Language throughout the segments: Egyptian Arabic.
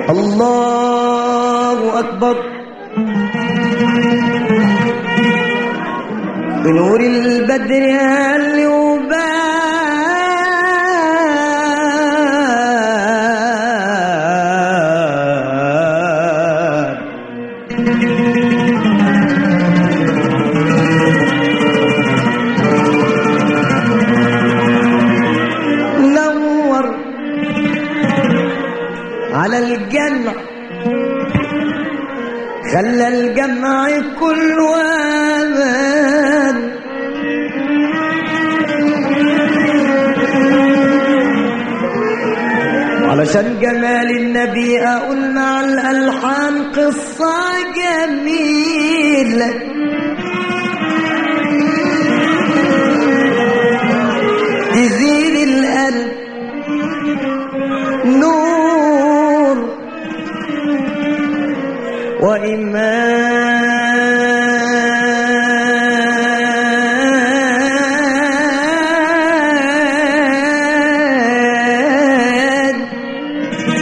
الله أكبر بنور البدر اللي وبان نور على الجنة خلى الجمع كله أمان علشان جمال النبي أقول مع الألحان قصة جميلة تزيد القلب نور وإيمان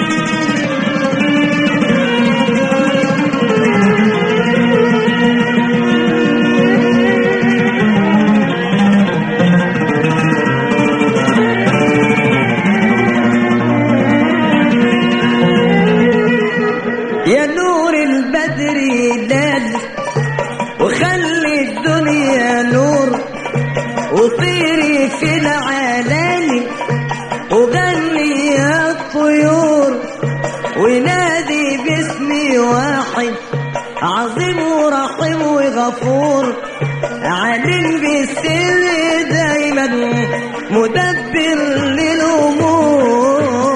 يا نور البدر دال وخلي الدنيا نور وطيري في العلالي وغني يا الطيور ونادي باسمي واحد عظيم ورحيم وغفور علم بالسر دايما مدبر للامور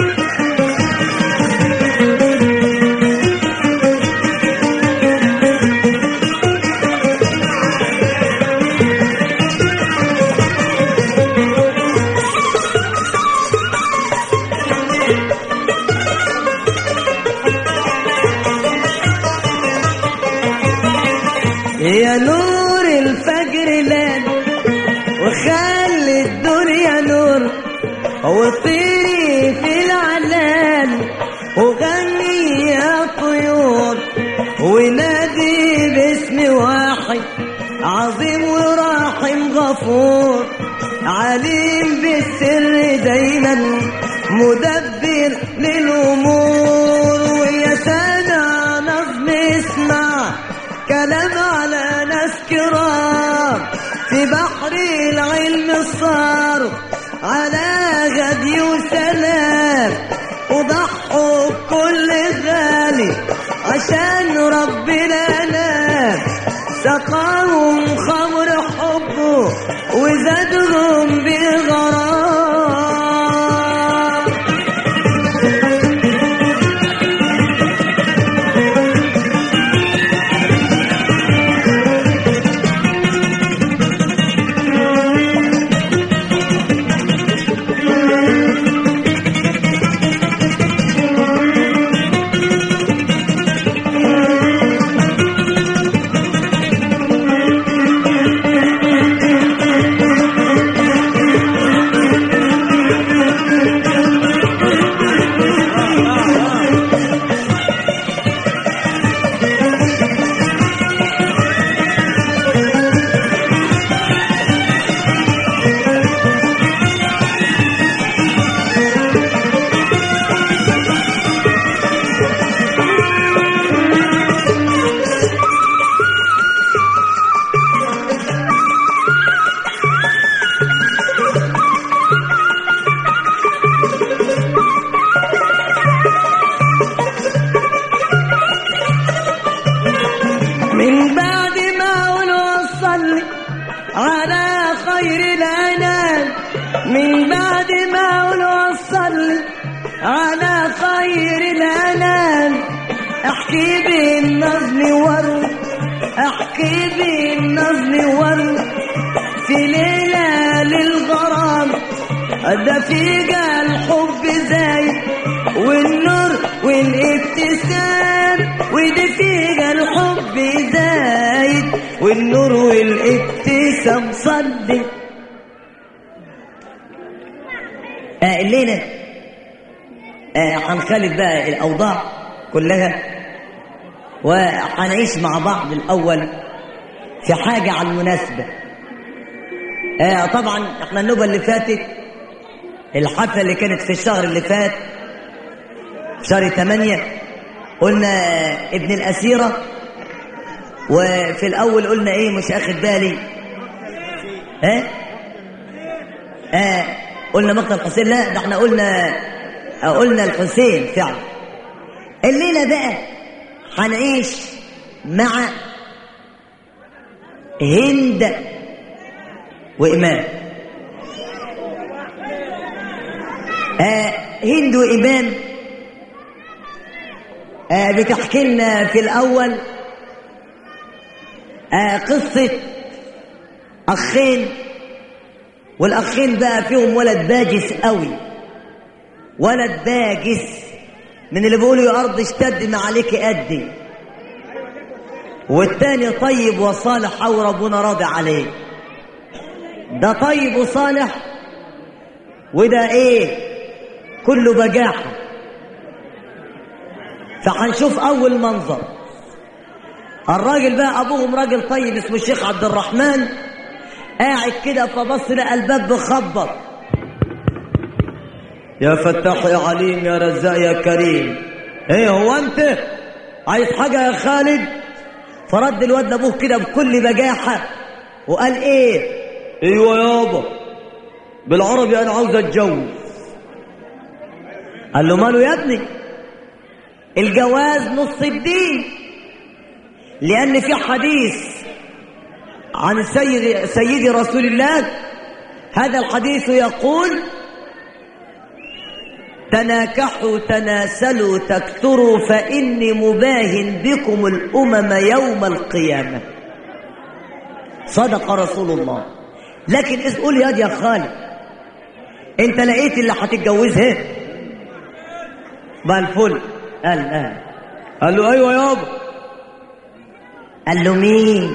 يا نور الفجر لان وخلي الدنيا نور وطيري في العلان وغني يا طيور ونادي باسم واحد عظيم ورحيم غفور عليم بالسر دايما مدبر للامور ويا سنة نظم اسمع كلام على ناس كرام في بحر العلم صار على غدي وسلام وضحوا بكل غالي عشان ربنا نام سقاهم خمر حبه وزادهم بغرام من بعد ما اقول وصلي على خير الانام من بعد ما اقول وصلي على خير الانام احكي بالنظم ورد احكي بالنظم ورد في ليلة للغرام ده فيها الحب زايد والنور والابتسام ودي فيها الحب زايد والنور والابتسام صدق أهلنا هنخالف بقى الأوضاع كلها وهنعيش مع بعض الأول في حاجة على المناسبة آه طبعا احنا النوبة اللي فاتت الحفلة اللي كانت في الشهر اللي فات في شهر 8 قلنا ابن الأسيرة وفي الأول قلنا ايه مش أخد بالي ها آه؟ آه قلنا مقتل الحسين لا ده احنا قلنا قلنا الحسين فعلا الليلة بقى هنعيش مع هند وإمام آه هند وإمام آه بتحكي لنا في الأول آه قصة أخين والأخين بقى فيهم ولد باجس قوي ولد باجس من اللي بيقولوا يا أرض اشتد ما عليك أدي والتاني طيب وصالح أو ربنا راضي عليه ده طيب وصالح وده ايه كله بجاحة فهنشوف أول منظر الراجل بقى أبوهم راجل طيب اسمه الشيخ عبد الرحمن قاعد كده فبص لقى الباب بخبط يا فتاح يا عليم يا رزاق يا كريم ايه هو انت عايز حاجة يا خالد فرد الواد لابوه كده بكل بجاحة وقال ايه ايوه يابا بالعربي انا عاوز اتجوز قال له ماله يا ابني الجواز نص الدين لان في حديث عن سيد سيدي رسول الله هذا الحديث يقول تناكحوا تناسلوا تكثروا فإني مباهن بكم الأمم يوم القيامة صدق رسول الله لكن اسأل يا يا خالد انت لقيت اللي هتتجوزها بقى الفل قال اه قال له ايوه يابا قال له مين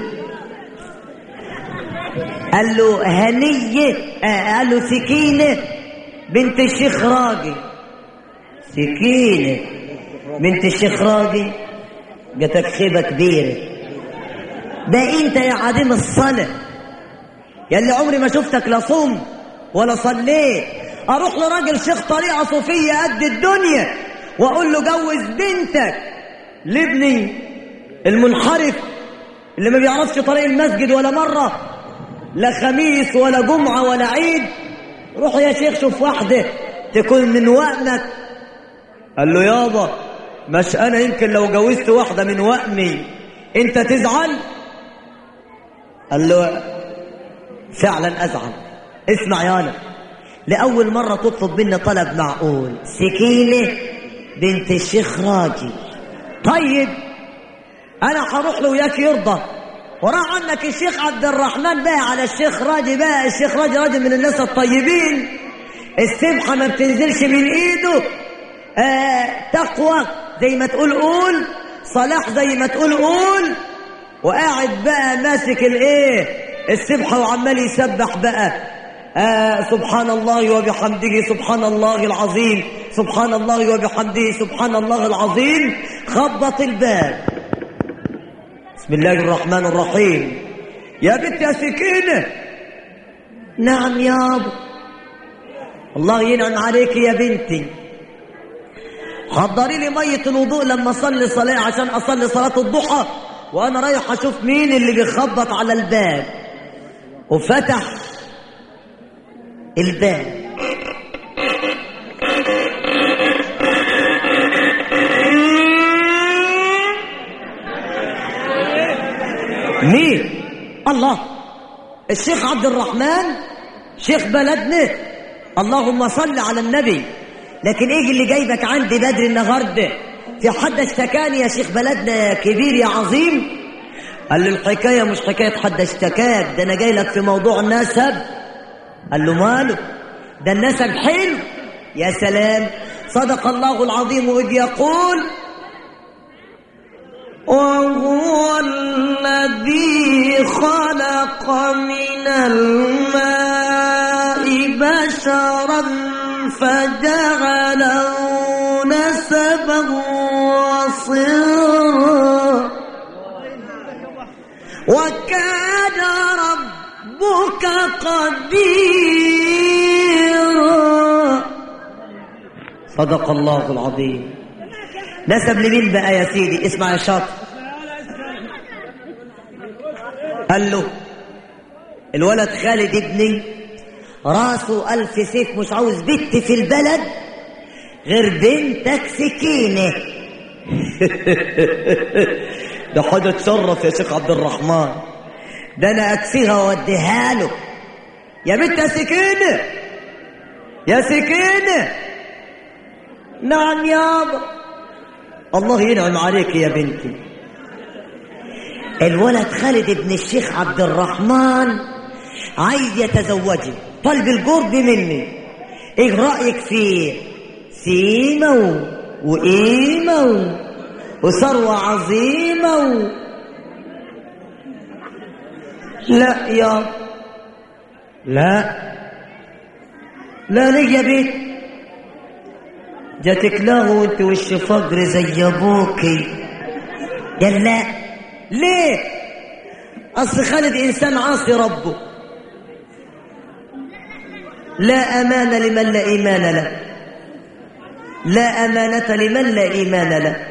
قال له هنية آه قال له سكينة بنت الشيخ راجي سكينة بنت الشيخ راجي جاتك خيبة كبيرة ده انت يا عديم الصلاة يا اللي عمري ما شفتك لا صوم ولا صليت اروح لراجل شيخ طريقة صوفية قد الدنيا واقول له جوز بنتك لابني المنحرف اللي ما بيعرفش طريق المسجد ولا مرة لا خميس ولا جمعة ولا عيد روح يا شيخ شوف واحدة تكون من وقمك قال له يابا مش انا يمكن لو جوزت واحدة من وقمي انت تزعل قال له فعلا ازعل اسمع يا انا لاول مرة تطلب مني طلب معقول سكينة بنت الشيخ راجي طيب انا هروح له وياك يرضى وراح عنك الشيخ عبد الرحمن بقى على الشيخ راجي بقى الشيخ راجي راجل من الناس الطيبين السبحة ما بتنزلش من ايده آه تقوى زي ما تقول قول صلاح زي ما تقول قول وقاعد بقى ماسك الايه السبحة وعمال يسبح بقى آه سبحان الله وبحمده سبحان الله العظيم سبحان الله وبحمده سبحان الله العظيم خبط الباب بسم الله الرحمن الرحيم يا بنت يا سكينة نعم يابا الله ينعم عليك يا بنتي حضري لي مية الوضوء لما اصلي صلاة عشان اصلي صلاة الضحى وانا رايح اشوف مين اللي بيخبط على الباب وفتح الباب مين الله الشيخ عبد الرحمن شيخ بلدنا اللهم صل على النبي لكن ايه اللي جايبك عندي بدري النهارده في حد اشتكاني يا شيخ بلدنا يا كبير يا عظيم قال له الحكايه مش حكايه حد اشتكاك ده انا جاي لك في موضوع النسب قال له ماله ده النسب حلو يا سلام صدق الله العظيم اذ يقول وهو الذي خلق من الماء بشرا فجعله صدق الله العظيم نسب لمين بقى يا سيدي اسمع يا شاطر قال له الولد خالد ابني راسه ألف سيف مش عاوز بنت في البلد غير بنتك سكينة ده حاجة تشرف يا شيخ عبد الرحمن ده أنا أكسيها وأوديها له يا بنت يا سكينة يا سكينة نعم يابا الله ينعم عليك يا بنتي الولد خالد بن الشيخ عبد الرحمن عايز يتزوجي طلب القرب مني ايه رأيك فيه سيمة و... وقيمة و... وثروة عظيمة و... لا يا لا لا ليه يا بيت جاتك له وانت وش فقر زي ابوكي قال لا ليه اصل خالد انسان عاصي ربه لا امان لمن لا ايمان له لا امانه لمن لا ايمان له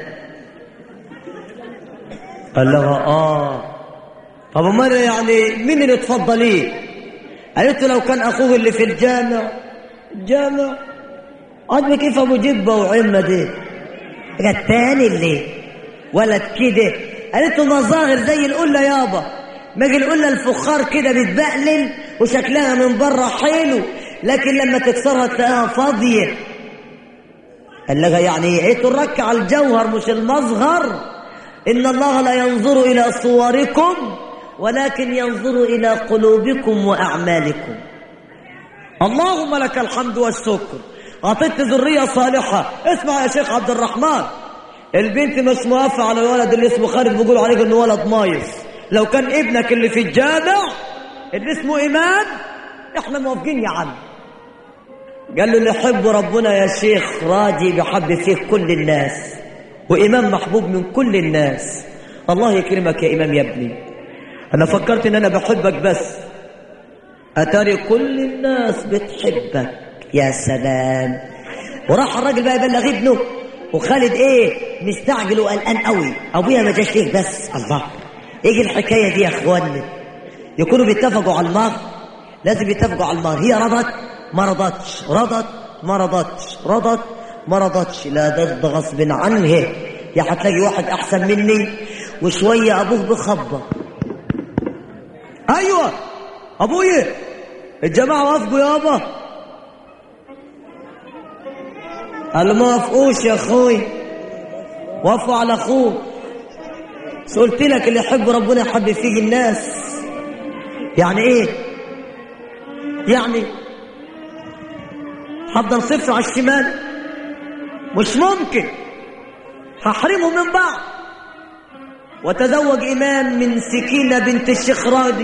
قال لها اه طب امال يعني مين اللي تفضليه قالت له لو كان اخوه اللي في الجامع الجامع عجبك كيف ابو جبه وعمه دي قال تاني اللي ولد كده قالت له مظاهر زي القله يابا ما اجي القله الفخار كده بتبقلل وشكلها من بره حلو لكن لما تكسرها تلاقيها فاضيه قال لها يعني ايه ترك على الجوهر مش المظهر ان الله لا ينظر الى صوركم ولكن ينظر الى قلوبكم واعمالكم اللهم لك الحمد والشكر اعطيت ذريه صالحه اسمع يا شيخ عبد الرحمن البنت مش موافقه على الولد اللي اسمه خالد بيقول عليك انه ولد مايص لو كان ابنك اللي في الجامع اللي اسمه ايمان احنا موافقين يا عم قال له اللي يحب ربنا يا شيخ راجي بحب فيه كل الناس وإمام محبوب من كل الناس الله يكرمك يا إمام يا ابني أنا فكرت إن أنا بحبك بس أتاري كل الناس بتحبك يا سلام وراح الراجل بقى يبلغ ابنه وخالد ايه مستعجل وقلقان قوي ابويا ما جاش ليه بس الله ايه الحكايه دي يا اخوانا يكونوا بيتفقوا على المهر لازم يتفقوا على المهر هي رضت ما رضتش رضت ما رضتش رضت ما رضتش لا ده ده غصب عنه يا هتلاقي واحد احسن مني وشويه ابوه بخبط ايوه ابويا الجماعه وافقوا يابا قال ما وافقوش يا اخوي وافقوا على اخوه بس قلت لك اللي يحب ربنا يحب فيه الناس يعني ايه يعني هفضل صفر على الشمال مش ممكن هحرمهم من بعض وتزوج إمام من سكينة بنت الشيخ راضي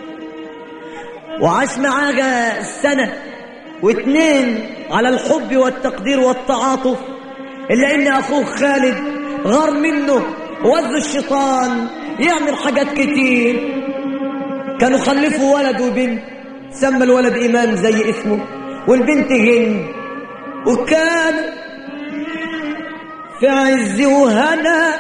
وعاش معاها سنة واتنين على الحب والتقدير والتعاطف إلا إن أخوه خالد غار منه وذ الشيطان يعمل حاجات كتير كانوا خلفوا ولد وبنت سمى الولد إمام زي اسمه والبنت هند وكان في عز وهنا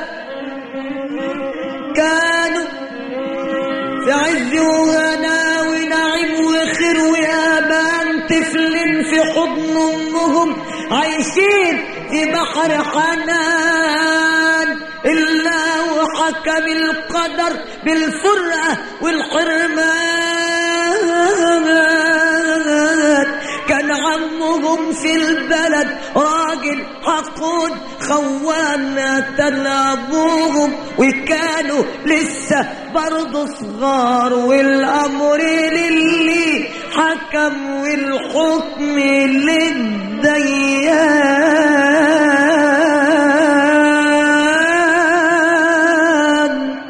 كانوا في عز وهنا ونعيم وخير وأمان طفل في حضن أمهم عايشين في بحر حنان إلا وحكم القدر بالفرقة والحرمان كان عمهم في البلد راجل حقود خوان قتل ابوهم وكانوا لسه برضه صغار والامر للي حكم والحكم للديان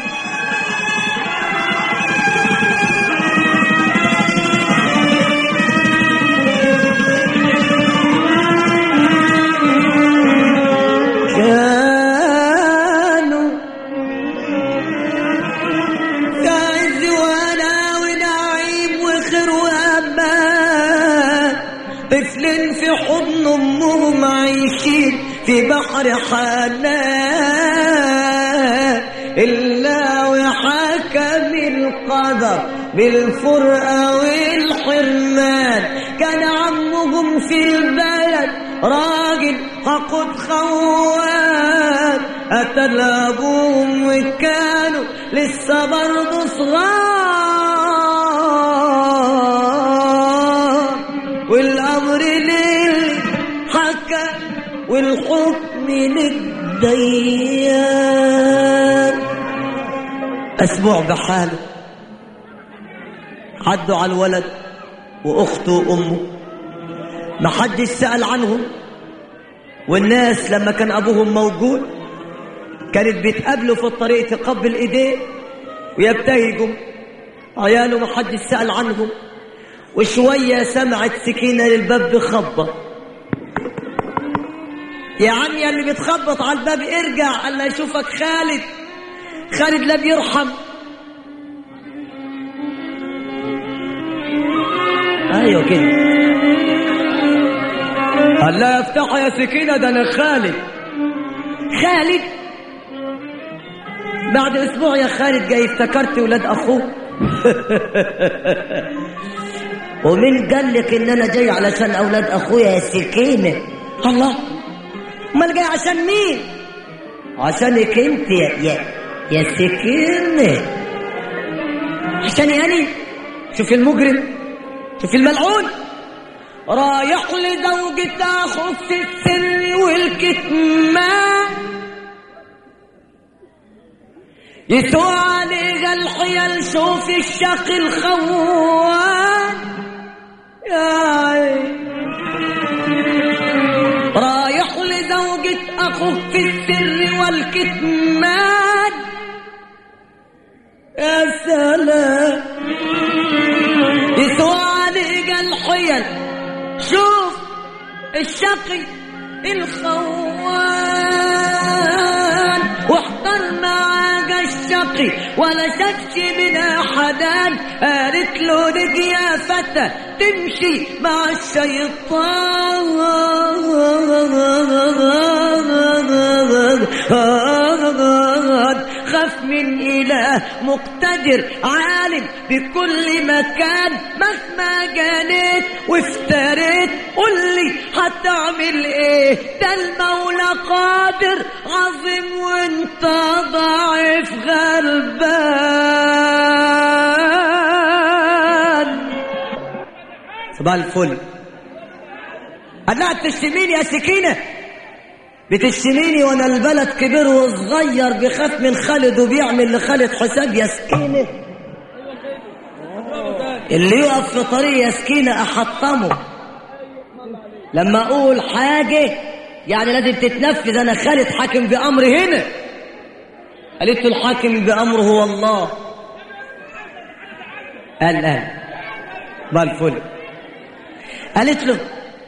كانوا في عز وانا ونعيم وخير وامان طفل في حضن امهم عايشين في بحر حنان إلا وحكم القدر بالفرقة والحرمان كان عمهم في البلد راجل حقد خوان قتل أبوهم وكانوا لسه برضه صغار والأمر للي حكى والحكم للديان أسبوع بحاله عدوا على الولد وأخته وأمه ما حدش سأل عنهم والناس لما كان أبوهم موجود كانت بيتقابلوا في الطريق تقبل إيديه ويبتهجوا عياله ما حدش سأل عنهم وشوية سمعت سكينة للباب بخبط يا عم يا اللي بتخبط على الباب ارجع الله يشوفك خالد خالد لا بيرحم ايوه كده قال لا افتحوا يا سكينة ده انا خالد خالد بعد اسبوع يا خالد جاي افتكرت ولاد اخوك ومين قال لك ان انا جاي علشان اولاد اخويا يا سكينة الله امال جاي عشان مين عشانك انت يا يا, يا سكينة عشان يعني شوف المجرم شوف الملعون رايح لزوجة اخو في السر والكتمان يسوع عليه الحيل شوف الشق الخوان يا عين رايح لزوجة أخوه في السر والكتمان يا سلام يسوع عليه الحيل شوف الشقي الخوان واحضر معاك الشقي ولا شكش من حدان قالت له لك يا فتى تمشي مع الشيطان خاف من إله مقتدر عالم بكل مكان مهما جنيت وافتريت قل لي هتعمل ايه ده المولى قادر عظيم وانت ضعيف غلبان صباح الفل قال لها تشتميني يا سكينه بتشتميني وانا البلد كبير وصغير بخاف من خالد وبيعمل لخالد حساب يا سكينه اللي يقف في طريق يا سكينه احطمه لما اقول حاجه يعني لازم تتنفذ انا خالد حاكم بامر هنا قالت له الحاكم بامره هو الله قال قال بالفل قالت له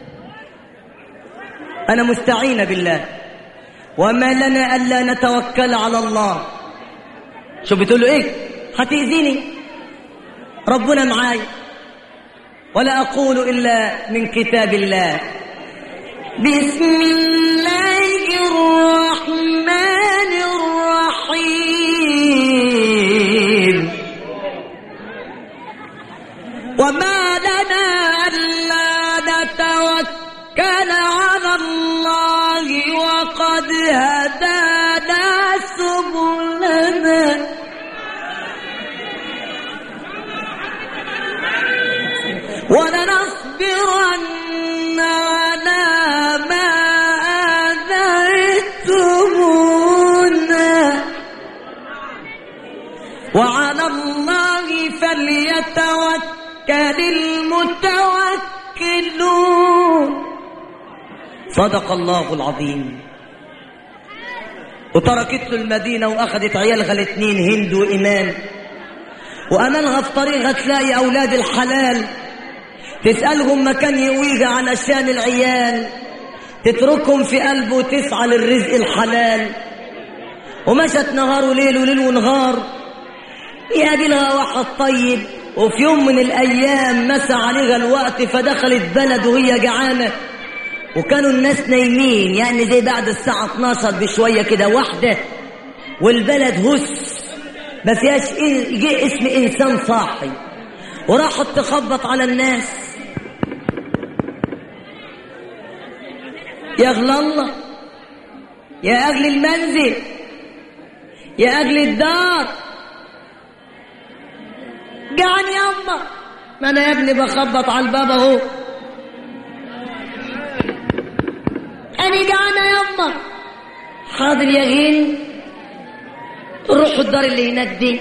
أنا مستعينة بالله وما لنا ألا نتوكل على الله شو بتقول له إيه هتأذيني ربنا معاي ولا أقول إلا من كتاب الله بسم الله الرحمن الرحيم وما لنا ألا نتوكل على الله وقد هدانا سبلنا ولنصبرن على ما آذيتمونا وعلى الله فليتوكل المتوكلون صدق الله العظيم وتركت له المدينة وأخذت عيالها الاثنين هند وإيمان وأمانها في طريقها تلاقي أولاد الحلال تسألهم مكان يويجا عن أشيان العيال تتركهم في قلبه وتسعى للرزق الحلال ومشت نهار وليل وليل ونهار يقابلها واحد طيب وفي يوم من الأيام مسى عليها الوقت فدخلت بلد وهي جعانة وكانوا الناس نايمين يعني زي بعد الساعة 12 بشوية كده واحدة والبلد هس ما فيهاش إن- جه اسم إنسان صاحي وراحت تخبط على الناس يا أغلى الله يا أغلى المنزل يا أغلى الدار جعان يما ما أنا يا ابني بخبط على الباب أهو أنا جعانة يما حاضر يا غين روحوا الدار اللي هناك دي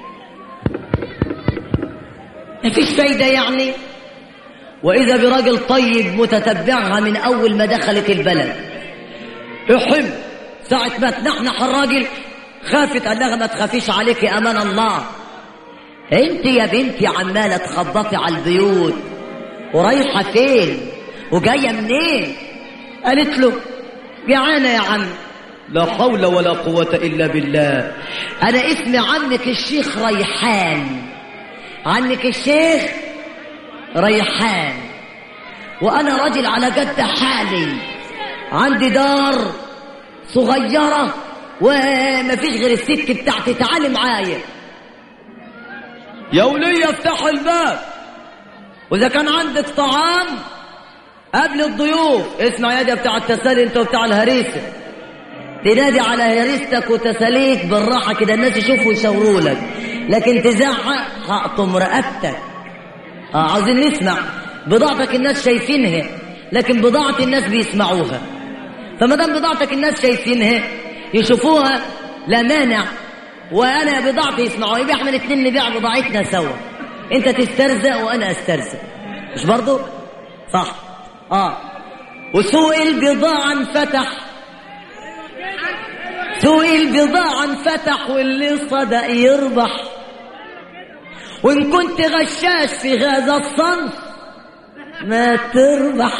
مفيش فايدة يعني وإذا براجل طيب متتبعها من أول ما دخلت البلد يحب ساعة ما تنحنح الراجل خافت قال لها ما تخافيش عليك يا أمان الله انت يا بنتي عمالة تخبطي على البيوت ورايحة فين وجاية منين قالت له جعانة يا عم لا حول ولا قوة إلا بالله أنا اسمي عمك الشيخ ريحان عمك الشيخ ريحان وأنا راجل على قد حالي عندي دار صغيرة ومفيش غير الست بتاعتي تعالي معايا يا ولية افتح الباب وإذا كان عندك طعام قبل الضيوف اسمع يا دي بتاع التسالي انت وبتاع الهريسه تنادي على هريستك وتساليك بالراحه كده الناس يشوفوا ويشاوروا لك لكن تزعق هقطم رقبتك اه عاوزين نسمع بضاعتك الناس شايفينها لكن بضاعة الناس بيسمعوها فما دام بضاعتك الناس شايفينها يشوفوها لا مانع وانا بضاعتي يسمعوها يبقى احنا الاثنين نبيع بضاعتنا سوا انت تسترزق وانا استرزق مش برضو صح اه وسوق البضاعة انفتح سوق البضاعة انفتح واللي صدق يربح وإن كنت غشاش في هذا الصنف ما تربح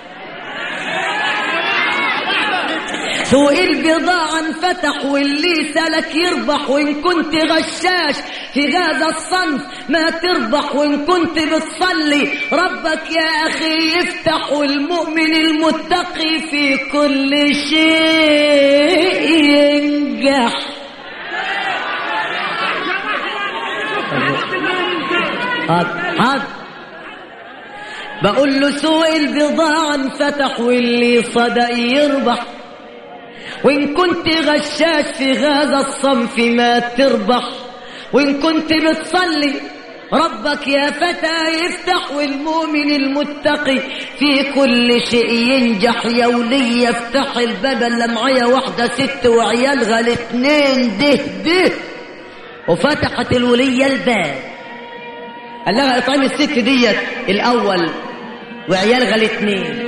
سوق البضاعة انفتح واللي سلك يربح وإن كنت غشاش في هذا الصنف ما تربح وإن كنت بتصلي ربك يا أخي يفتح والمؤمن المتقي في كل شيء ينجح حاضر حاضر بقول له سوق البضاعة انفتح واللي صدق يربح وإن كنت غشاش في هذا الصنف ما تربح وإن كنت بتصلي ربك يا فتى يفتح والمؤمن المتقي في كل شيء ينجح يا ولي يفتح الباب اللي معايا واحدة ست وعيالها الاتنين ده ده وفتحت الولية الباب قال لها اطعمي الست ديت الأول وعيالها الاتنين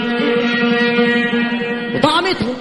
وطعمتهم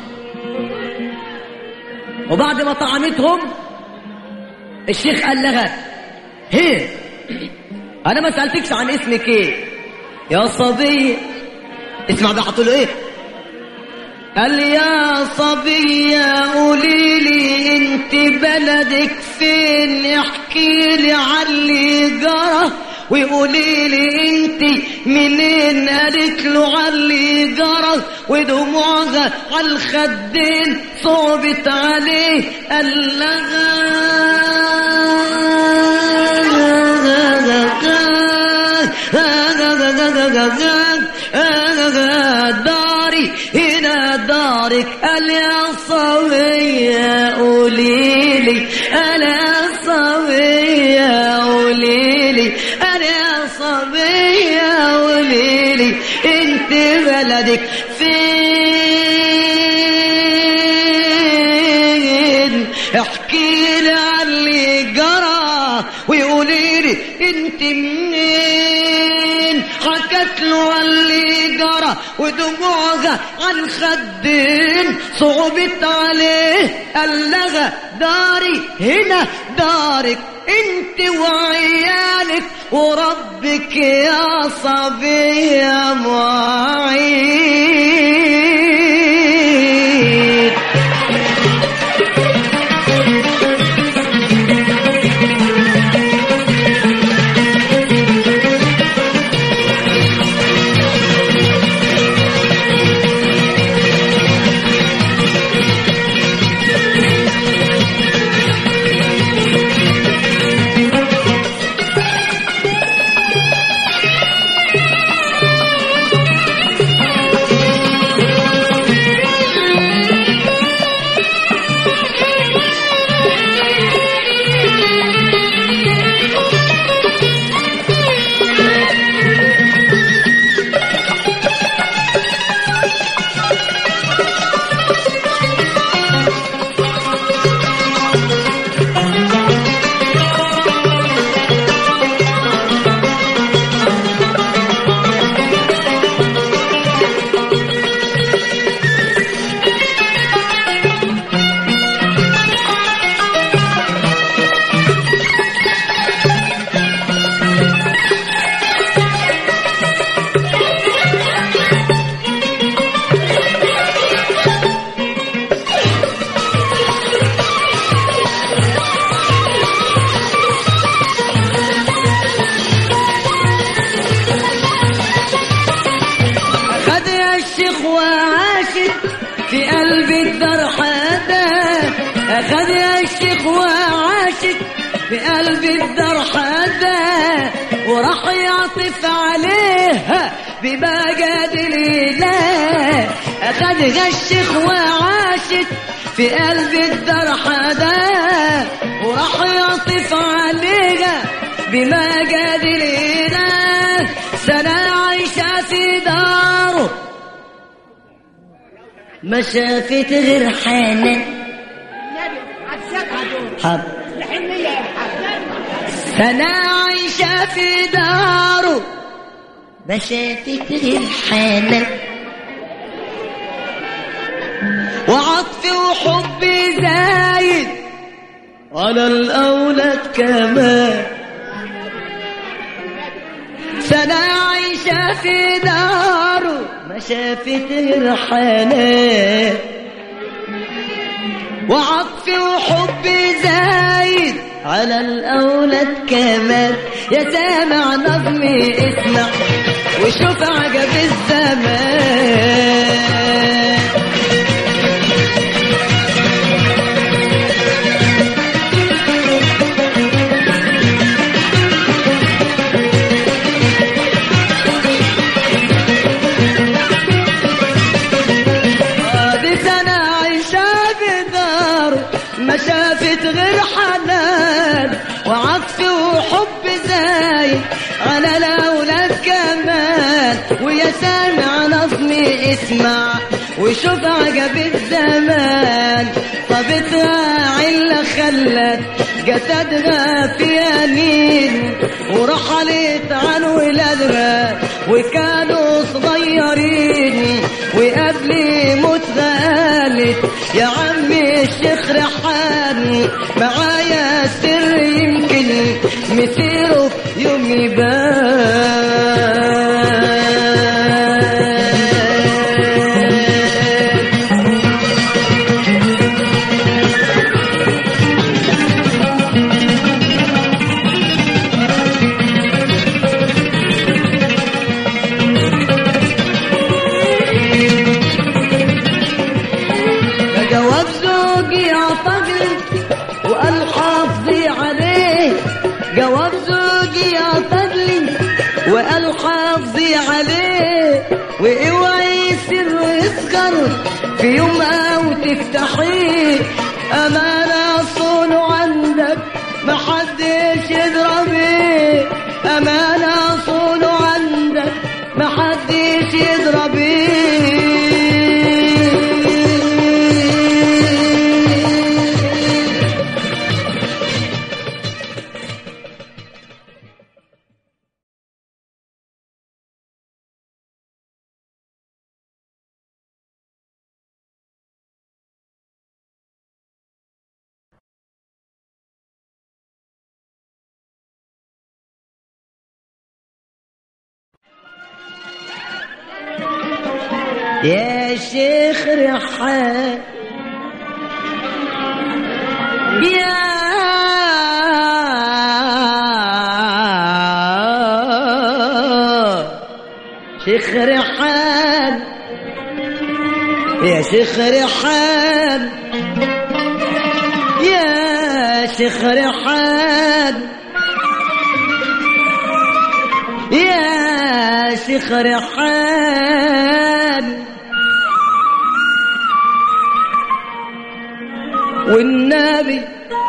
وبعد ما طعمتهم الشيخ قال لها هي انا ما سالتكش عن اسمك ايه يا صبي اسمع بقى حطوا له ايه قال لي يا صبية قولي لي انت بلدك فين احكي لي عن اللي جرى وقولي لي انت منين قالت له على اللي جرى ودموعها على الخدين صعبت عليه قال لها داري هنا دارك قال يا صبية قولي لي انا صبية قولي لي انا صبية قولي لي انت بلدك فين احكي لي عن اللي جرى وقولي لي انت منين حكت له عن اللي جرى ودموعها عن خدين صعبت عليه قال لها داري هنا دارك انت وعيالك وربك يا صبية معين الدار حدا أخذ يا الشيخ وعاشت في قلب الدار حدا وراح يعطف عليها بما قادر لا أخذها الشيخ وعاشت في قلب الدار حدا وراح يعطف عليها بما قادر لا سنة عايشة في داره ما شافت غير حنان حب سنة عايشة في داره ما شافت غير حنان وعطف وحب زايد على الأولاد كمان سنة عايشة في داره ما شافت غير حنان وعطف وحب زايد على الأولاد كمان يا سامع نظمي اسمع وشوف عجب الزمان دي سنة عايشة بداره ما شافت غير حنان وعطف وحب زايد على الأولاد كمان ويا سامع نظمي اسمع وشوف عجب الزمان طبتها علة خلت جسدها في يمين ورحلت عن ولادها وكانوا صغيرين وقبل موت قالت يا عمي الشيخ ريحان معايا سر يمكن مسيره يوم يبان جواب زوجي عطقلي وقال حافظي عليه جواب زوجي عطقلي وقال حافظي عليه واوعي يصير يسكر في يوم او تفتحيه امانه صونه عندك محدش يضربيه امانه صونه عندك محدش يضربيه يا شيخ رحال يا شيخ رحال يا شيخ رحال يا شيخ رحال يا شيخ رحال والنبي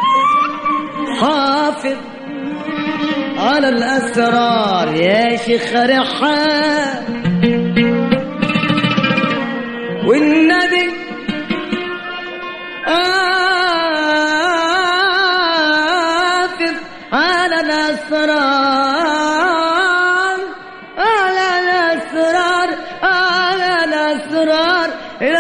حافظ على الأسرار يا شيخ رحال والنبي حافظ على الأسرار على الأسرار على الأسرار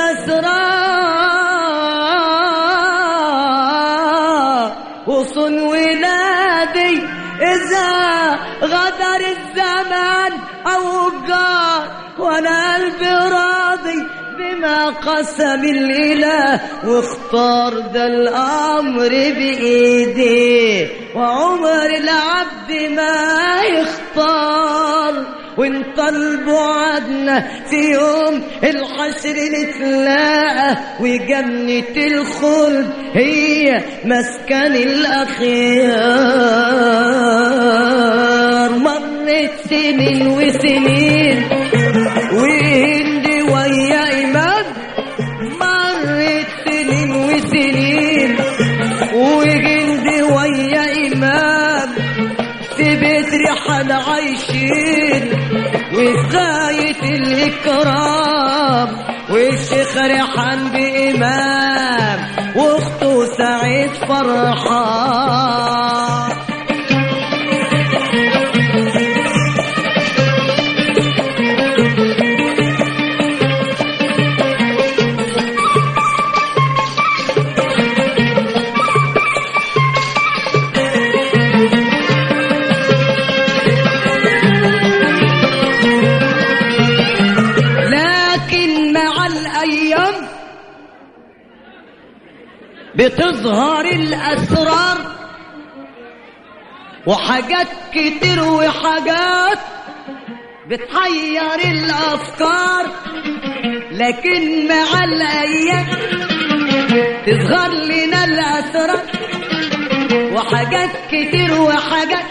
الأسرار وصن ولادي إذا غدر الزمان أو قال وأنا قلبي راضي بما قسم الإله واختار ذا الأمر بإيديه وعمر العبد ما يختار ونطل بعدنا في يوم الحشر نتلاقى وجنة الخلد هي مسكن الأخيار مرت سنين وسنين وهندي ويا إمام مرت سنين وسنين وهندي ويا إمام في بيت ريحان عايشين وغاية الإكرام والشيخ ريحان بإمام واخته سعيد فرحان لكن مع الأيام بتظهر الأسرار وحاجات كتير وحاجات بتحير الأفكار لكن مع الأيام تظهر لنا الأسرار وحاجات كتير وحاجات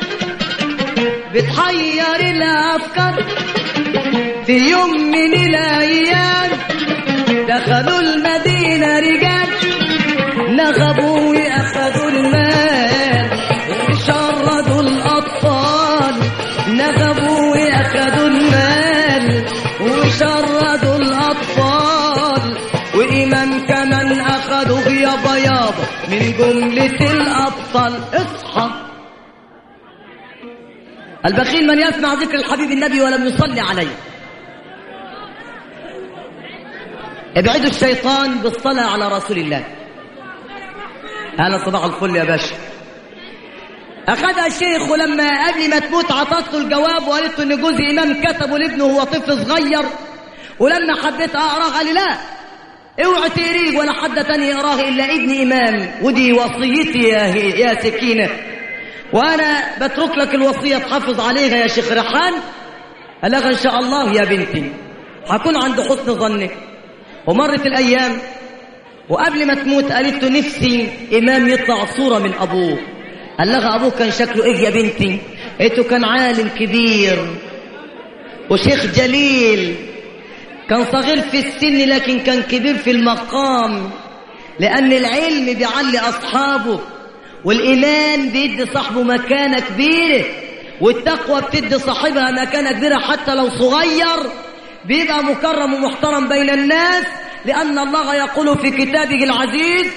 بتحير الأفكار في يوم من الأيام دخلوا المدينة رجال نغبوا وأخذوا المال وشردوا الأطفال نغبوا وأخذوا المال وشردوا الأطفال وإمام كمان أخذوا يابا يابا من جملة الأبطال اصحى البخيل من يسمع ذكر الحبيب النبي ولم يصلي عليه ابعدوا الشيطان بالصلاة على رسول الله هلا صباح الفل يا باشا أخذها الشيخ ولما قبل ما تموت عطت له الجواب وقالت له إن جوز إمام كتبه لابنه وهو طفل صغير ولما حبيت أقراه قال لي لا اوعى تقريه ولا حد تاني يقراه إلا ابن إمام ودي وصيتي يا يا سكينة وأنا بترك لك الوصية تحافظ عليها يا شيخ ريحان قال لها إن شاء الله يا بنتي هكون عند حسن ظنك ومرت الأيام وقبل ما تموت قالت له نفسي إمام يطلع صورة من أبوه قال لها أبوه كان شكله إيه يا بنتي قلت له كان عالم كبير وشيخ جليل كان صغير في السن لكن كان كبير في المقام لأن العلم بيعلي أصحابه والإيمان بيدي صاحبه مكانة كبيرة والتقوى بتدي صاحبها مكانة كبيرة حتى لو صغير بيبقى مكرم ومحترم بين الناس لأن الله يقول في كتابه العزيز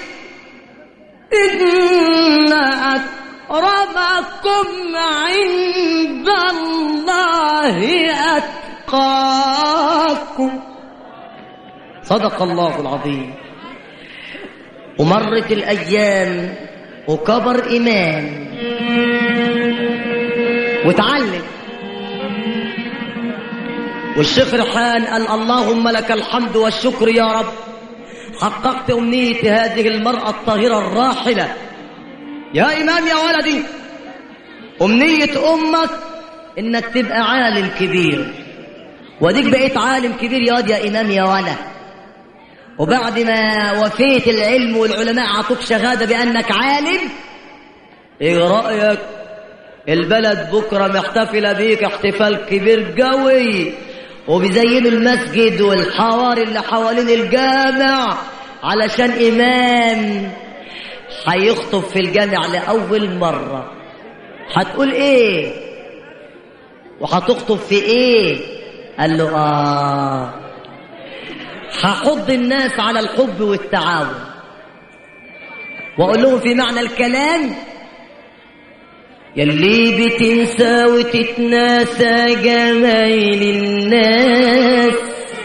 إن أكرمكم عند الله أتقاكم صدق الله العظيم ومرت الأيام وكبر إمام وتعلم والشيخ ريحان قال اللهم لك الحمد والشكر يا رب حققت أمنية هذه المرأة الطاهرة الراحلة يا إمام يا ولدي أمنية أمك إنك تبقى عالم كبير وديك بقيت عالم كبير يا واد يا إمام يا ولد وبعد ما وفيت العلم والعلماء عطوك شهادة بأنك عالم ايه رأيك البلد بكرة محتفلة بيك احتفال كبير قوي وبيزينوا المسجد والحواري اللي حوالين الجامع علشان إمام هيخطب في الجامع لأول مرة هتقول ايه وهتخطب في ايه قال له اه هحض الناس على الحب والتعاون واقول لهم في معنى الكلام يلي بتنسى وتتناسى جمايل الناس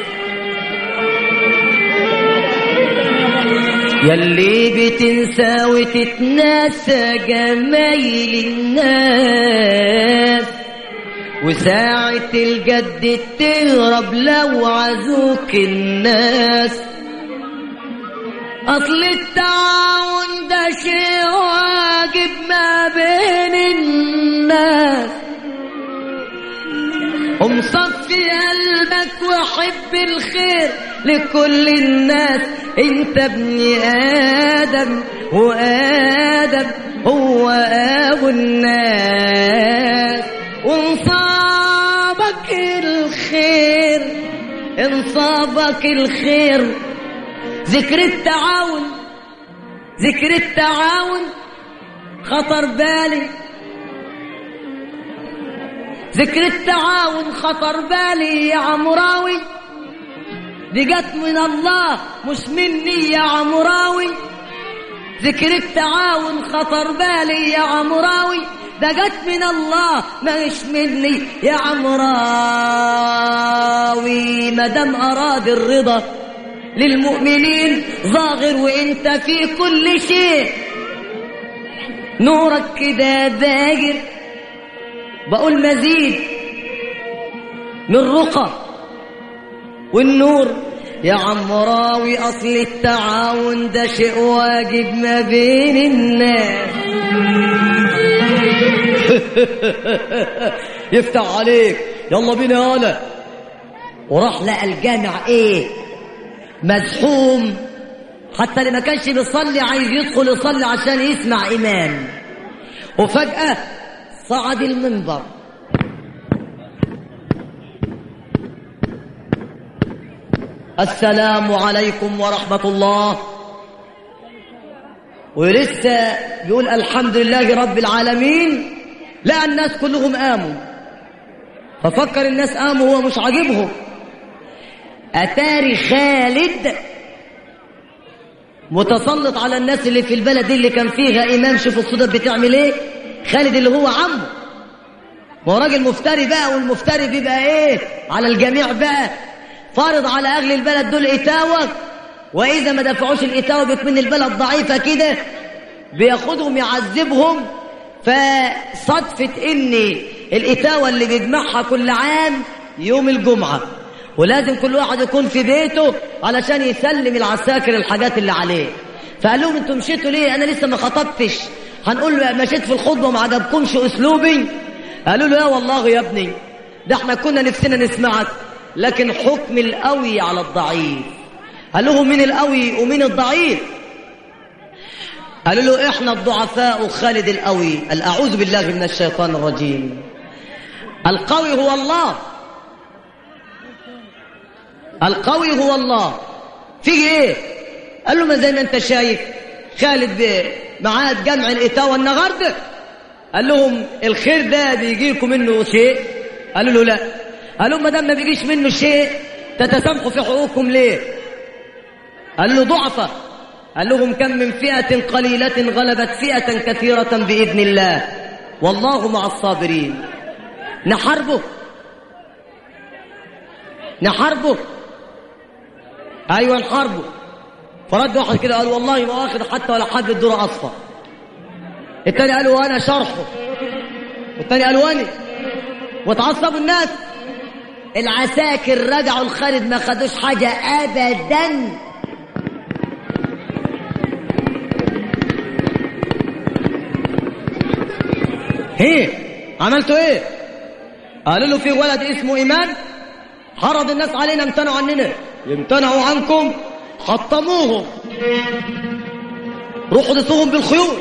يلي بتنسى وتتناسى جمايل الناس وساعة الجد تهرب لو عزوك الناس أصل التعاون ده شيء واجب ما بين الناس ومصلي حب الخير لكل الناس انت ابن ادم وادم هو ابو الناس وانصابك الخير انصابك الخير ذكر التعاون ذكر التعاون خطر بالي ذكر التعاون خطر بالي يا عمراوي دي جت من الله مش مني يا عمراوي ذكر التعاون خطر بالي يا عمراوي ده جت من الله مش مني يا عمراوي مدام أراد الرضا للمؤمنين ظاهر وانت في كل شيء نورك كده داجر بقول مزيد من رقى والنور يا عمراوي اصل التعاون ده شيء واجب ما بين الناس يفتح عليك يلا بينا يالا وراح لقى الجامع ايه مزحوم حتى اللي ما كانش بيصلي عايز يدخل يصلي عشان يسمع امام وفجأة صعد المنبر السلام عليكم ورحمة الله ولسه بيقول الحمد لله رب العالمين لقى الناس كلهم قاموا ففكر الناس قاموا هو مش عاجبهم أتاري خالد متسلط على الناس اللي في البلد اللي كان فيها إمام شوف الصدف بتعمل إيه خالد اللي هو عمه ما هو راجل مفتري بقى والمفتري بيبقى إيه على الجميع بقى فارض على أهل البلد دول إتاوة وإذا ما دفعوش الإتاوة بتمن البلد ضعيفة كده بياخدهم يعذبهم فصدفة إن الإتاوة اللي بيجمعها كل عام يوم الجمعة ولازم كل واحد يكون في بيته علشان يسلم العساكر الحاجات اللي عليه فقال لهم انتوا مشيتوا ليه انا لسه ما خطبتش هنقول له مشيت في الخطبه وما عجبكمش اسلوبي قالوا له يا والله يا ابني ده احنا كنا نفسنا نسمعك لكن حكم القوي على الضعيف قال لهم مين القوي ومين الضعيف قالوا له احنا الضعفاء وخالد القوي قال اعوذ بالله من الشيطان الرجيم القوي هو الله القوي هو الله في ايه قال له ما زي ما انت شايف خالد معاد جمع الاتاوه النهارده قال لهم الخير ده بيجي لكم منه شيء قالوا له لا قال لهم ما دام ما بيجيش منه شيء تتسامحوا في حقوقكم ليه قال له ضعفة قال لهم كم من فئة قليلة غلبت فئة كثيرة بإذن الله والله مع الصابرين نحاربه نحاربه ايوه نحاربه فرد واحد كده قال والله ما واخد حتى ولا حد الدور اصفر التاني قال وانا شرحه والتاني قال وانا وتعصبوا الناس العساكر رجعوا لخالد ما خدوش حاجه ابدا ايه عملتوا ايه قالوا له في ولد اسمه ايمان حرض الناس علينا امتنعوا عننا يمتنعوا عنكم حطموهم روحوا دسوهم بالخيول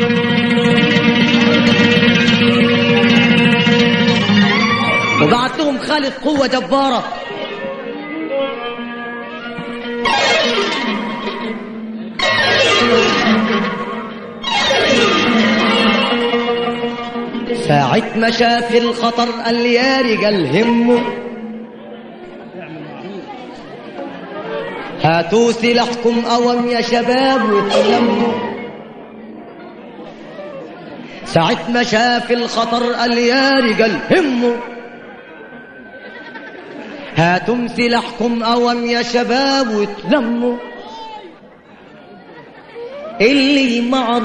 وبعت لهم خالد قوة جبارة ساعة ما شاف الخطر قال يا رجال همه هاتوا سلاحكم أوم يا شباب وتلموا ساعة ما شاف الخطر قال يا رجال هموا هاتم سلاحكم أوم يا شباب وتلموا اللي مع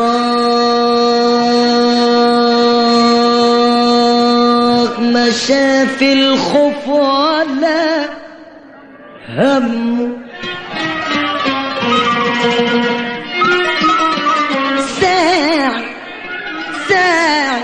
الله ما شاف الخوف ولا همه ساعة ساعة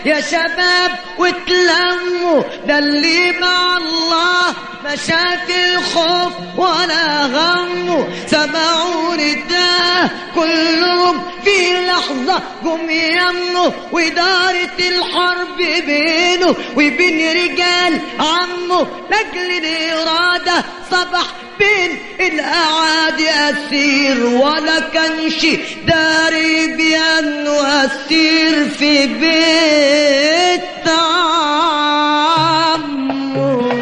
يا شباب وتلموا ده اللي مع الله ما شاف الخوف ولا غمه سمعوا رداه كلهم في لحظة قم يمه ودارت الحرب بينه وبين رجال عمه لاجل الإرادة صبح بين الأعادي أسير ولا كانش داري بأنه أسير في بيت عمه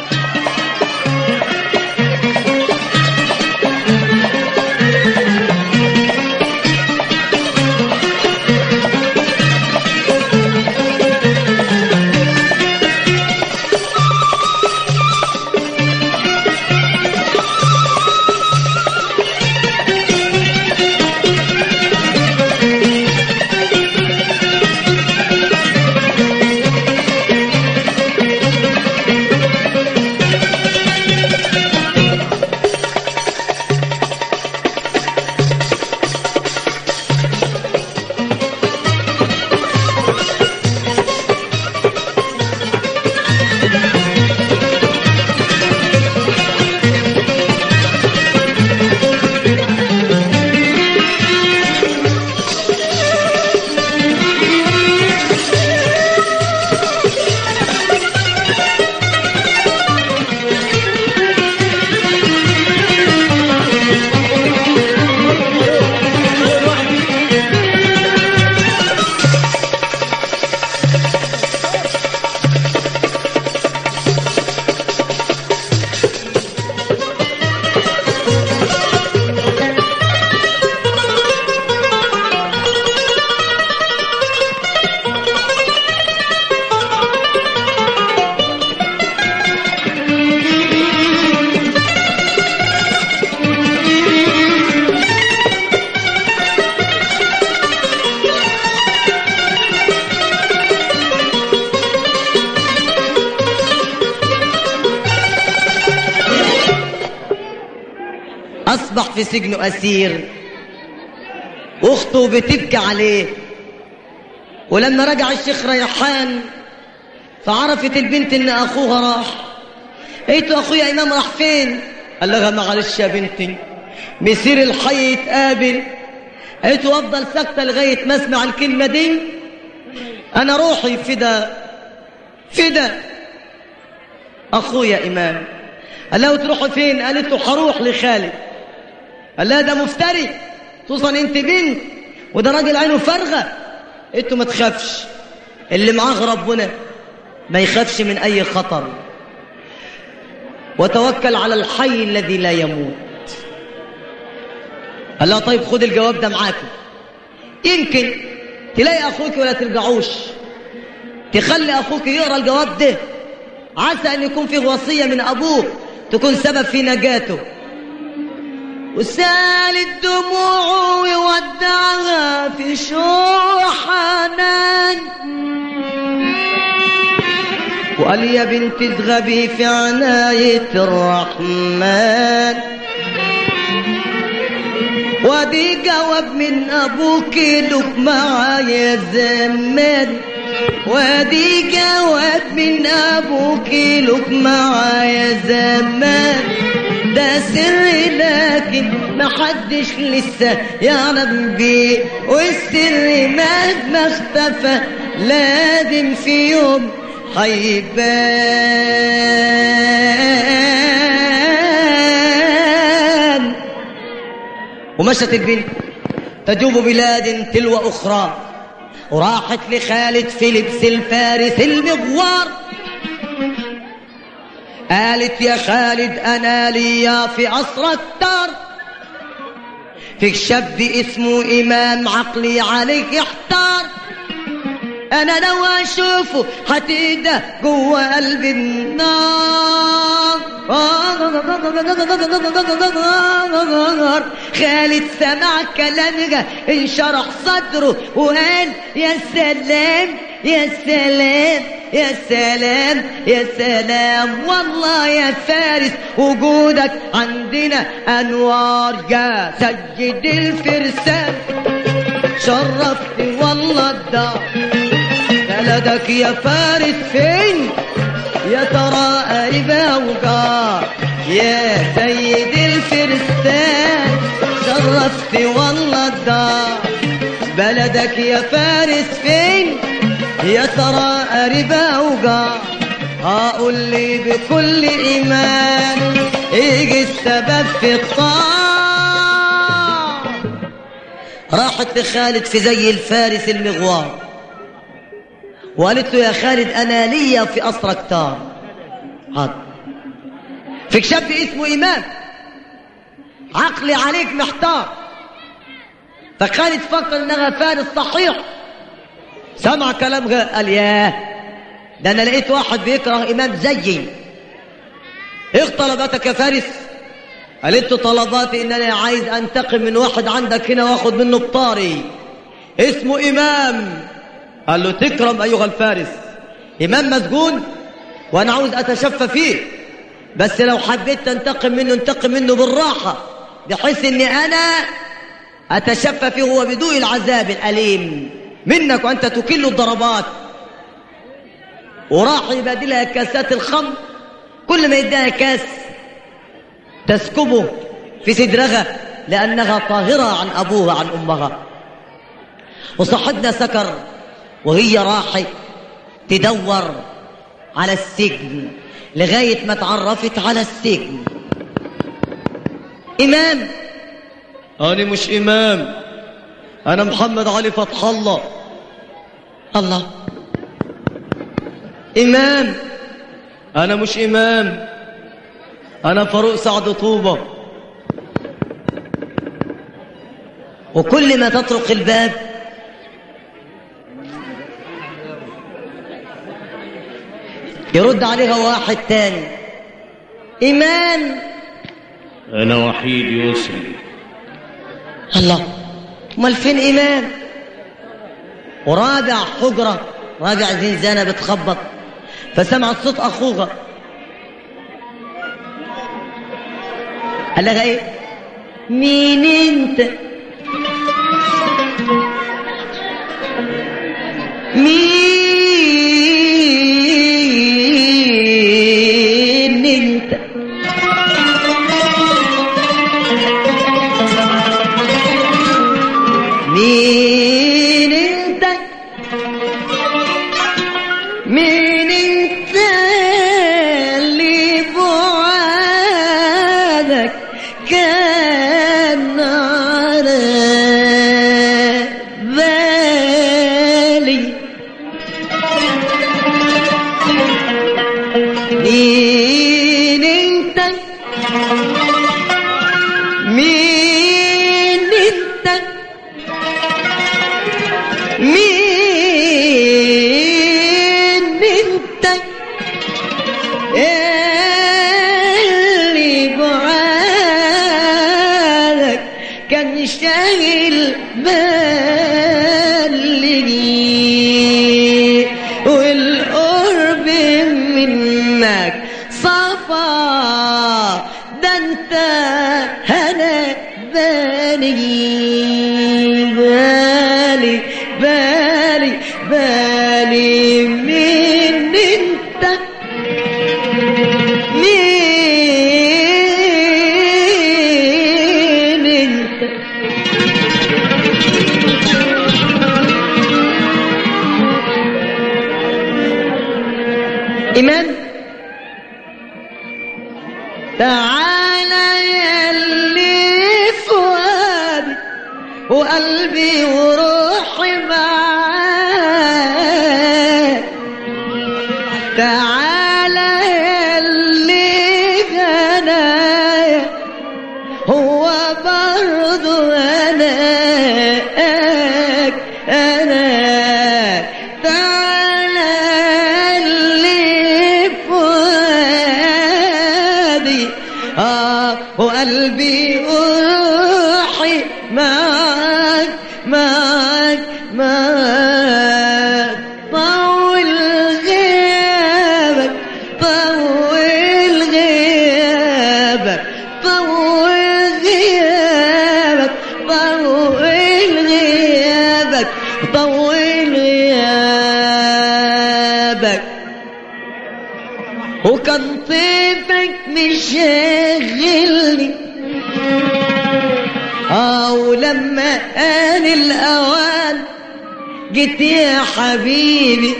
أصبح في سجنه أسير أخته بتبكي عليه ولما رجع الشيخ ريحان فعرفت البنت إن أخوها راح قلت له أخويا إمام راح فين قال لها معلش يا بنتي مسير الحي يتقابل قلت له أفضل ساكتة لغاية ما أسمع الكلمة دي أنا روحي فدا فدا أخويا إمام قال لها تروحوا فين قالت له هروح لخالد قال لها ده مفتري خصوصا انت بنت وده راجل عينه فارغه انتوا ما تخافش اللي معاه ربنا ما يخافش من اي خطر وتوكل على الحي الذي لا يموت قال لها طيب خد الجواب ده معاك يمكن تلاقي اخوك ولا ترجعوش تخلي اخوك يقرا الجواب ده عسى ان يكون فيه وصيه من ابوه تكون سبب في نجاته وسال الدموع ويودعها في شوع حنان وقال يا بنت اذهبي في عناية الرحمن ودي جواب من ابوك لك معايا زمان ودي جواب من ابوك لك معايا زمان ده سر لكن محدش لسه يعلم بيه والسر مهما اختفى لازم في يوم هيبان ومشت البنت تجوب بلاد تلو أخرى وراحت لخالد في لبس الفارس المغوار قالت يا خالد أنا ليا في عصر الدار فيك شاب اسمه إمام عقلي عليك يحتار أنا لو أشوفه هتهدى جوه قلب النار خالد سمع كلامها انشرح صدره وقال يا سلام يا سلام يا سلام يا سلام والله يا فارس وجودك عندنا انوار يا سيد الفرسان شرفت والله الدار بلدك يا فارس فين يا ترى قريبة وجار يا سيد الفرسان شرفت والله الدار بلدك يا فارس فين يا ترى قريبة وجار هقول لي بكل إيمان يجي السبب في الطار راحت لخالد في زي الفارس المغوار وقالت له يا خالد أنا ليا في أسرى كتار حاضر فيك شاب اسمه إمام عقلي عليك محتار فخالد فكر إنها فارس صحيح سمع كلامها قال ياه ده أنا لقيت واحد بيكره إمام زيي إيه طلباتك يا فارس قالت له طلباتي إن أنا عايز أنتقم من واحد عندك هنا وآخد منه بطاري اسمه إمام قال له تكرم أيها الفارس إمام مسجون وأنا عاوز أتشفى فيه بس لو حبيت تنتقم منه انتقم منه بالراحة بحيث إني أنا أتشفى فيه هو بدون العذاب الأليم منك وأنت تكل الضربات وراح يبادلها كاسات الخمر كل ما يديها كاس تسكبه في صدرها لأنها طاهرة عن أبوها عن أمها وصاحبنا سكر وهي راحت تدور على السجن لغاية ما تعرفت على السجن إمام أنا مش إمام أنا محمد علي فتح الله الله إمام أنا مش إمام أنا فاروق سعد طوبة وكل ما تطرق الباب يرد عليها واحد تاني إمام أنا وحيد يسري الله امال فين إمام ورابع حجرة راجع زنزانة بتخبط فسمعت صوت أخوها قال لها إيه مين أنت مين أنت مين انت مين انت اللي بعادك كان على بالي مين انت مين انت مين انت اللي بعادك كان شايل بالي والقرب منك صفا ده انت هنا بالي بالي بالي بالي من انت مين انت إمام تعالى يلي فؤادي وقلبي وروحي معاك تعالى يلي غنايا هو برضو أناك أناك تعالى اللي فؤادي آه وقلبي وروحي معاك معاك معاك طول غيابك طول غيابك طول غيابك طول غيابك طول غيابك سيفك مشغلني أو لما آن الأوان جيت يا حبيبي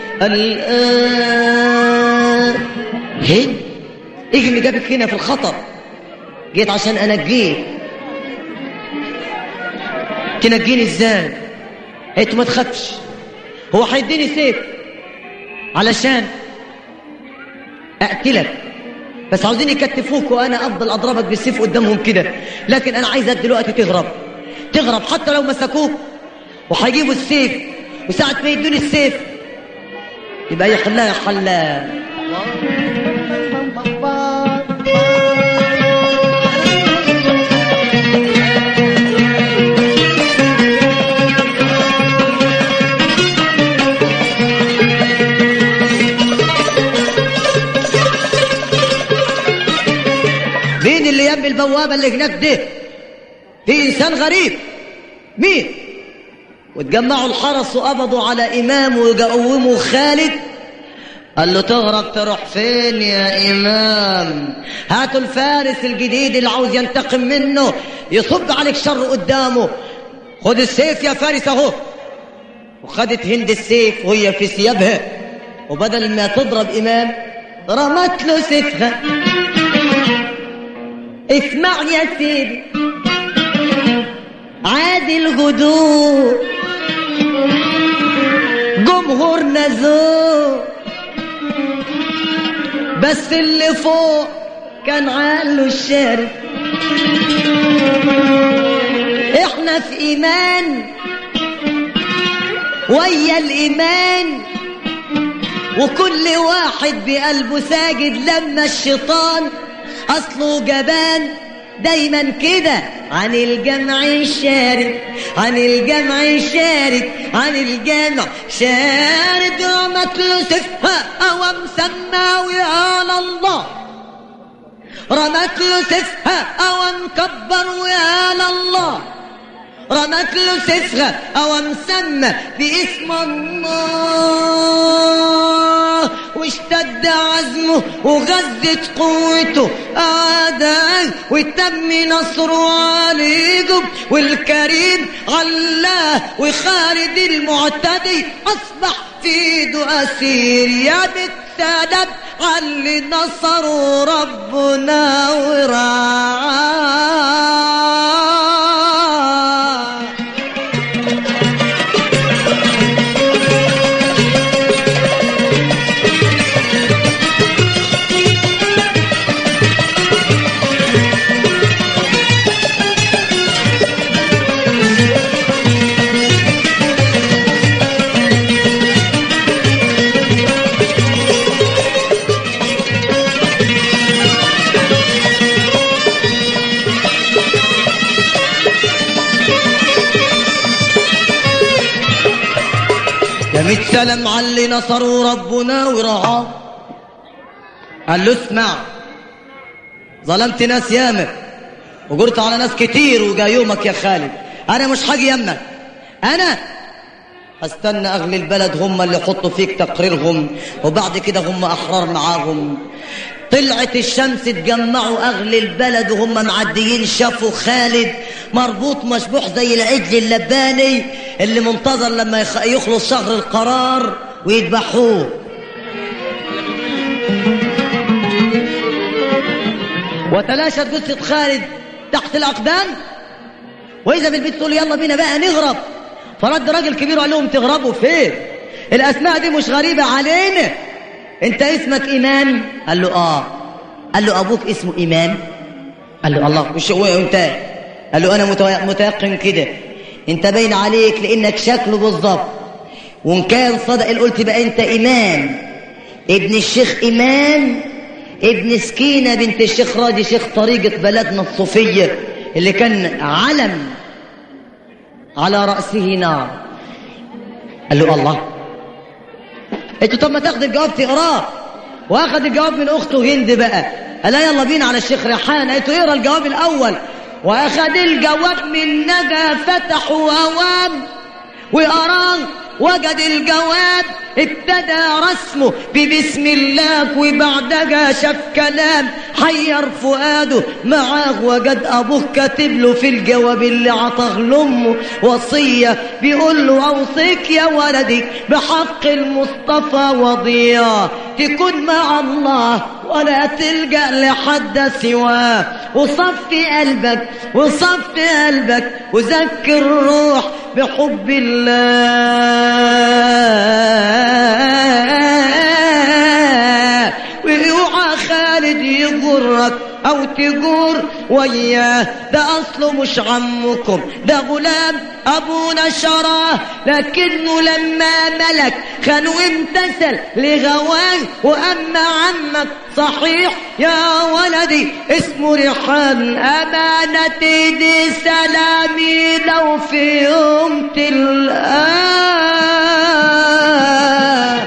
الآن هن ايه اللي جابك هنا في الخطر جيت عشان انجيك تنجيني ازاي قلت ما تخافش هو هيديني سيف علشان اقتلك بس عاوزين يكتفوك وانا افضل اضربك بالسيف قدامهم كده لكن انا عايزك دلوقتي تهرب تهرب حتى لو مسكوك وهيجيبوا السيف وساعة ما يدوني السيف يبقى يحلها يا حلا مين اللي يم البوابة اللي هناك ده في إنسان غريب مين وتجمعوا الحرس وقبضوا على إمام وقوموا خالد قال له تهرب تروح فين يا إمام هاتوا الفارس الجديد اللي عاوز ينتقم منه يصب عليك شر قدامه خد السيف يا فارس اهو وخدت هند السيف وهي في ثيابها وبدل ما تضرب إمام رمت له سيفها اسمعني يا سيدي عادي الغدور جمهورنا ذوق بس اللي فوق كان عاله الشارع احنا في ايمان ويا الايمان وكل واحد بقلبه ساجد لما الشيطان اصله جبان دايما كده عن الجمع الشارد عن الجمع الشارد عن الجمع شارد رمت له سفها او مسمى ويا الله رمت له سفها او مكبر ويا الله رمت له سفها او مسمى باسم الله واشتد عزمه وغزت قوته أعداء وتم نصره عليكم والكريم علاه وخالد المعتدي أصبح في ايده أسير يا بالسلام علي نصره ربنا ورعاه يا ميت سلام على اللي نصروا ربنا ورعاه قال له اسمع ظلمت ناس ياما وجرت على ناس كتير وجا يومك يا خالد انا مش حاجي يمك انا استنى اهل البلد هم اللي يحطوا فيك تقريرهم وبعد كده هم احرار معاهم طلعت الشمس اتجمعوا اهل البلد وهم معديين شافوا خالد مربوط مشبوح زي العجل اللباني اللي منتظر لما يخ- يخلص شهر القرار ويذبحوه وتلاشت جثة خالد تحت الأقدام وإذا بالبيت تقول يلا بينا بقى نهرب فرد راجل كبير وقال لهم تهربوا فين الأسماء دي مش غريبة علينا أنت اسمك إيمان قال له آه قال له أبوك اسمه إيمان قال له الله وش هو أنت قال له أنا متو- متيقن كده أنت باين عليك لأنك شكله بالظبط وإن كان صدق اللي قلت بقى أنت إمام ابن الشيخ إمام ابن سكينة بنت الشيخ راضي شيخ طريقة بلدنا الصوفية اللي كان علم على رأسه نار قال له الله انت طب ما تاخد الجواب تقراه واخد الجواب من اخته هند بقى قال يلا بينا على الشيخ ريحان قالت له اقرا الجواب الاول واخد الجواب من نجا فتح وهوام وقراه وجد الجواب ابتدى رسمه ببسم الله وبعدها شاف كلام حير فؤاده معاه وجد ابوه كاتب له في الجواب اللي عطاه لامه وصيه بيقول له اوصيك يا ولدي بحق المصطفى وضياه تكون مع الله ولا تلجا لحد سواه وصفي قلبك وصفي قلبك وذكر الروح بحب الله ويوعى خالد يغرك او تجور وياه ده اصله مش عمكم ده غلام ابونا شراه لكنه لما ملك خانوا امتثل لغواه واما عمك صحيح يا ولدي اسمه ريحان امانتي دي سلامي لو في يوم تلقاه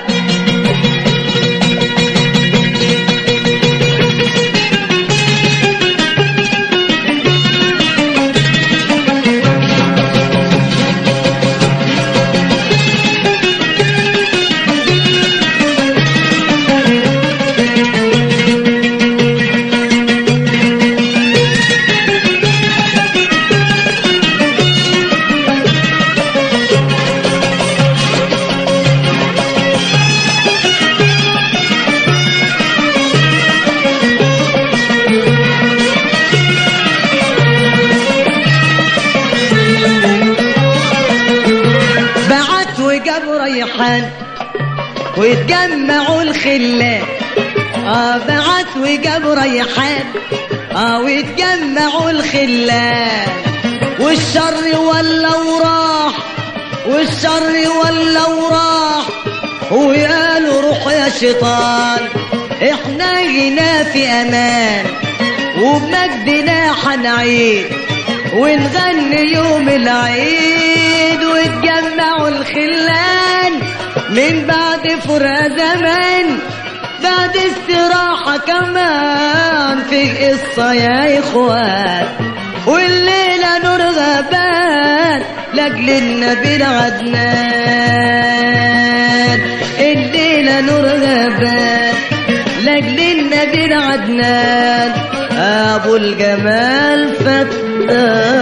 بعت وجاب ريحان ويتجمعوا الخلان اه بعت وجاب ريحان اه ويتجمعوا الخلان والشر ولا وراح والشر ولا وراح وقالوا روح يا شيطان احنا هنا في امان وبمجدنا حنعيد ونغني يوم العيد وتجمعوا الخلان من بعد فرق زمان بعد استراحة كمان في قصة يا إخوان والليلة نور غابان لأجل النبي العدنان الليلة نور غابان لأجل النبي العدنان أبو الجمال فتان